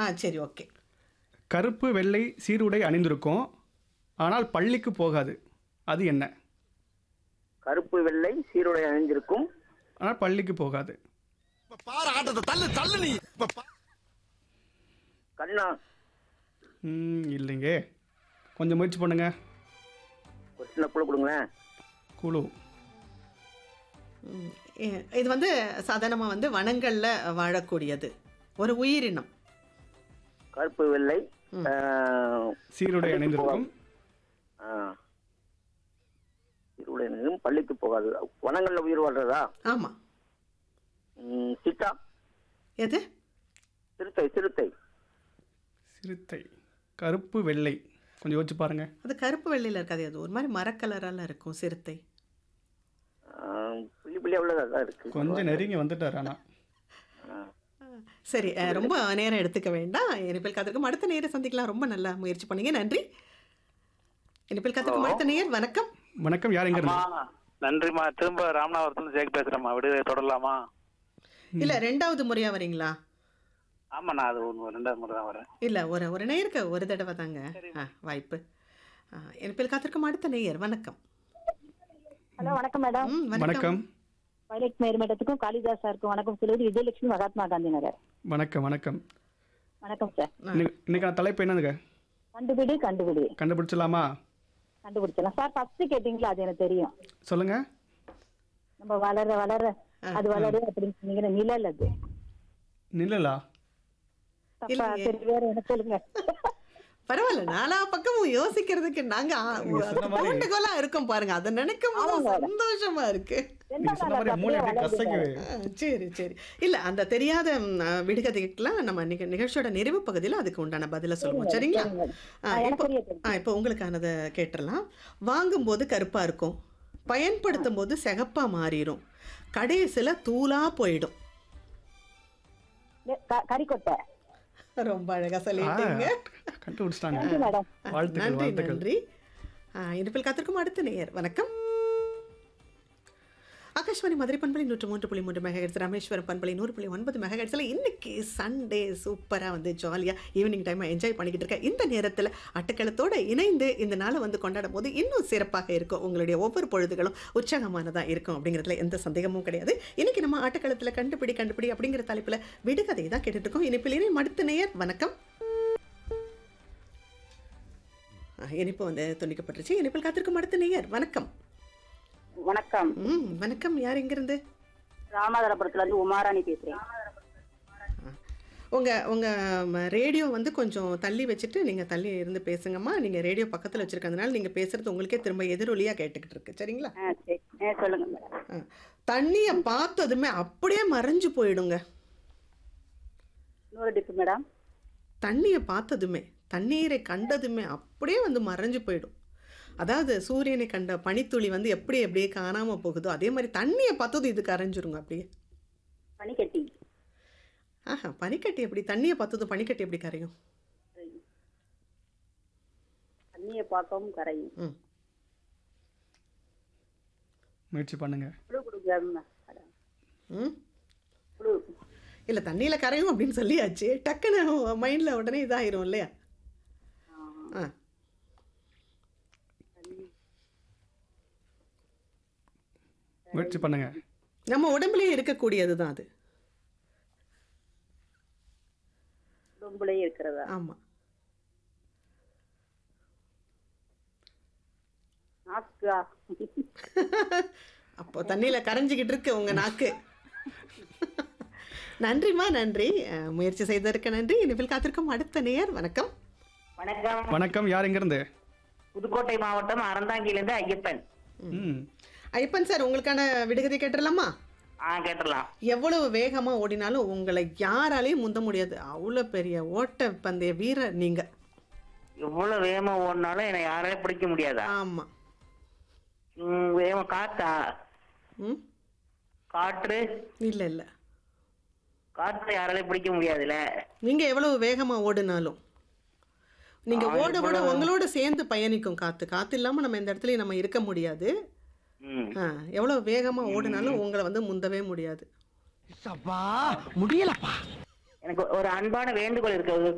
சரி ஓகே கருப்பு வெள்ளை சீருடை அணிந்திருக்கும் ஆனால் பள்ளிக்கு போகாது அது என்ன கருப்பு வெள்ளை சீருடை அணிந்திருக்கும் ஆனால் பள்ளிக்கு போகாது பாரு ஆட்டத்தை தள்ளு தள்ளு நீ இப்ப பா- கண்ணா ம், இல்லைங்க கொஞ்சம் முயற்சி பண்ணுங்க ஒரு சின்ன குழு கொடுங்களேன் குழு ம், இ- இது வந்து சாதாரணமாக வந்து வனங்களில் வாழக்கூடியது ஒரு உயிரினம் கருப்பு வெள்ளை ஆ, சீருடை அணிந்திருக்கும் ஆ. சீருடை அணிந்தும் பள்ளிக்கு போகாது வனங்கள்ல உயிர் வாழ்றதா ஆமாம் ம், சிட்டா எது சிறுத்தை சிறுத்தை சிறுத்தை கருப்பு வெள்ளை கொஞ்சம் யோசிச்சு பாருங்க அது கருப்பு வெள்ளையில் இருக்காது அது ஒரு மாதிரி மரக்கலரால இருக்கும் சிறுத்தை ஆ, புள்ளி புள்ளியா உள்ளதா தான் இருக்கு கொஞ்சம் நெருங்கி வந்துட்டார் ஆனால் சரி அஹ், ரொம்ப நேரம் எடுத்துக்க வேண்டாம் இனிப்பில் காத்திருக்கும் அடுத்த நேரம் சந்திக்கலாம் ரொம்ப நல்லா முயற்சி பண்ணீங்க நன்றி இனிப்பில் காத்திருக்கும் அடுத்த நேர் வணக்கம் வணக்கம் யார் எங்க இருந்து அம்மா, நன்றிம்மா திரும்ப ராமநாதபுரத்துல ஜெயக் பேசுறேம்மா விடுதலை தொடரலாமா இல்ல ரெண்டாவது முறையா வரீங்களா ஆமா நான் அது ஒன்று ரெண்டாவது முறை தான் வரேன் இல்ல ஒரு ஒரு நேருக்கு ஒரு தடவை தாங்க ஆ, வாய்ப்பு இனிப்பில் காத்திருக்கும் அடுத்த நேயர் வணக்கம் ஹலோ வணக்கம் மேடம் ம், வணக்கம் பைலட் மேயர் மேடத்துக்கும் காளிதாஸ் சாருக்கும் வணக்கம் சொல்லுவது விஜயலட்சுமி மகாத்மா காந்தி நகர் வணக்கம் வணக்கம் வணக்கம் சார் இன்னைக்கு- இன்னைக்கான தலைப்பு என்னதுங்க கண்டுபிடி கண்டுபிடி கண்டுபிடிச்சலாமா கண்டுபிடிச்சலாம் சார் ஃபர்ஸ்ட் கேட்டீங்களா அது எனக்கு தெரியும் சொல்லுங்க நம்ம வளர வளர அது வளரு அப்படின்னு சொன்னீங்கன்னா நிழல் அது நிழலா தப்பா இல்லையே. சரி வேற என்ன சொல்லுங்க பரவாயில்ல நாலா பக்கமும் யோசிக்கிறதுக்கு நாங்க ஆ- சொன்ன மாதிரி- தூண்டுகோலா இருக்கோம் பாருங்க அதை நினைக்கும் போது சந்தோஷமா இருக்கு நீங்க சொன்ன மாதிரி மூளை அப்படியே கசக்கு ஆ, சரி சரி இல்ல அந்த தெரியாத ம், ஆ, விடுகதைக்கெல்லாம் நம்ம நிக- நிகழ்ச்சியோட நிறைவு பகுதியில் அதுக்கு உண்டான பதில சொல்லுவோம் சரிங்களா ஆ, எனக்கு இப்போ தெரியும். ஆ, இப்போ உங்களுக்கானதை கேட்டுடலாம் வாங்கும்போது கருப்பா இருக்கும் பயன்படுத்தும் போது சிகப்பா மாறிடும் கடைசியில தூளா போயிடும் க- கறிக்கொட்டை ரொம்ப அழகா சொல்லிட்டீங்க கண்டுபிடிச்சிட்டாங்க நன்றி மேடம் வாழ்த்துக்கள் நன்றி வாழ்த்துக்கள் நன்றி ஆ, இனிப்பில் காத்திருக்கும் அடுத்த நேயர் வணக்கம் ஆகாஷ்வாணி மதுரை பண்பலை நூற்று மூன்று புள்ளி மூன்று மெகாஹெட்ஸ் ராமேஸ்வரம் பண்பலை நூறு புள்ளி ஒன்பது மெகாஹெட்ஸில் இன்னைக்கு சண்டே சூப்பராக வந்து ஜாலியாக ஈவினிங் டைமை என்ஜாய் பண்ணிக்கிட்டு இருக்க இந்த நேரத்தில் அட்டக்களத்தோட இணைந்து இந்த நாளை வந்து கொண்டாடும் போது இன்னும் சிறப்பாக இருக்கும் உங்களுடைய ஒவ்வொரு பொழுதுகளும் உற்சாகமானதாக இருக்கும் அப்படிங்கிறதுல எந்த சந்தேகமும் கிடையாது இன்னைக்கு நம்ம ஆட்டக்களத்தில் கண்டுபிடி கண்டுபிடி அப்படிங்கிற தலைப்பில் விடுகதை தான் கேட்டுட்டு இருக்கோம் இனிப்பில் இனி அடுத்த நேயர் வணக்கம் ஆ, இனிப்பு வந்து துண்டிக்கப்பட்டுருச்சு இனிப்பில் காத்திருக்கும் அடுத்த நேயர் வணக்கம் வணக்கம் ம் வணக்கம் யார் எங்கிருந்து ராமநாதபுரத்துல இருந்து உமாராணி பேசுறேன் உங்க உங்க ம, ரேடியோ வந்து கொஞ்சம் தள்ளி வச்சுட்டு நீங்க தள்ளி இருந்து பேசுங்கம்மா நீங்க ரேடியோ பக்கத்துல வச்சிருக்கறதுனால நீங்க பேசுறது உங்களுக்கே திரும்ப எதிரொலியா கேட்டுக்கிட்டு இருக்கு சரிங்களா ஆ சரி ஆ சொல்லுங்க மேடம் ஆ. தண்ணிய பார்த்ததுமே அப்படியே மறைஞ்சு போயிடுங்க இன்னொரு டிப்பு மேடம் தண்ணிய பார்த்ததுமே தண்ணீரை கண்டதுமே அப்படியே வந்து மறைஞ்சு போயிடும் அதாவது சூரியனை கண்ட பனித்துளி வந்து எப்படி அப்படியே காணாம போகுதோ அதே மாதிரி தண்ணியை பார்த்ததும் இது கரைஞ்சிருங்க அப்படியே பனிக்கட்டி ஆஹா பனிக்கட்டி எப்படி தண்ணியை பார்த்ததும் பனிக்கட்டி எப்படி கரையும் தண்ணியை பார்க்கவும் கரையும் ம் முயற்சி பண்ணுங்க குழு கொடுங்க மேடம் ம் குழு இல்லை தண்ணியில் கரையும் அப்படின்னு சொல்லியாச்சு டக்குன்னு மைண்டில் உடனே இதாயிரும் இல்லையா ஆ முயற்சி பண்ணுங்க நம்ம உடம்புலயே இருக்கக்கூடியது தான் அது உடம்புலயே இருக்கிறதா ஆமாம் நாக்கா அப்போ தண்ணியில் கரைஞ்சிக்கிட்டு இருக்கு உங்கள் நாக்கு நன்றிம்மா நன்றி அஹ், முயற்சி செய்ததற்கு நன்றி இனிப்பில் காத்திருக்கும் அடுத்த நேயர் வணக்கம் வணக்கம் வணக்கம் யார் எங்க இருந்து புதுக்கோட்டை மாவட்டம் அறந்தாங்கிலிருந்து ஐயப்பன் ம் ஐயப்பன் சார் உங்களுக்கான விடுகதை கேட்டுடலாமா ஆ கேட்டுடலாம் எவ்வளவு வேகமாக ஓடினாலும் உங்களை யாராலையும் முந்த முடியாது அவ்வளோ பெரிய ஓட்ட பந்தய வீரர் நீங்கள் எவ்வளவு வேகமா ஓடினாலும் என்னை யாராலையும் பிடிக்க முடியாதா ஆமாம் ம், வேகமா காத்தா ம் காற்று இல்லை இல்லை காற்று யாராலையும் பிடிக்க முடியாதுல்ல நீங்கள் எவ்வளவு வேகமாக ஓடினாலும் நீங்கள் ஓட ஓட உங்களோட சேர்ந்து பயணிக்கும் காற்று காற்று இல்லாமல் நம்ம இந்த இடத்துல நம்ம இருக்க முடியாது ம் ஆ எவ்வளோ வேகமாக ஓடினாலும் உங்களை வந்து முந்தவே முடியாது சப்பா முடியலப்பா எனக்கு ஒரு அன்பான வேண்டுகோள் இருக்கு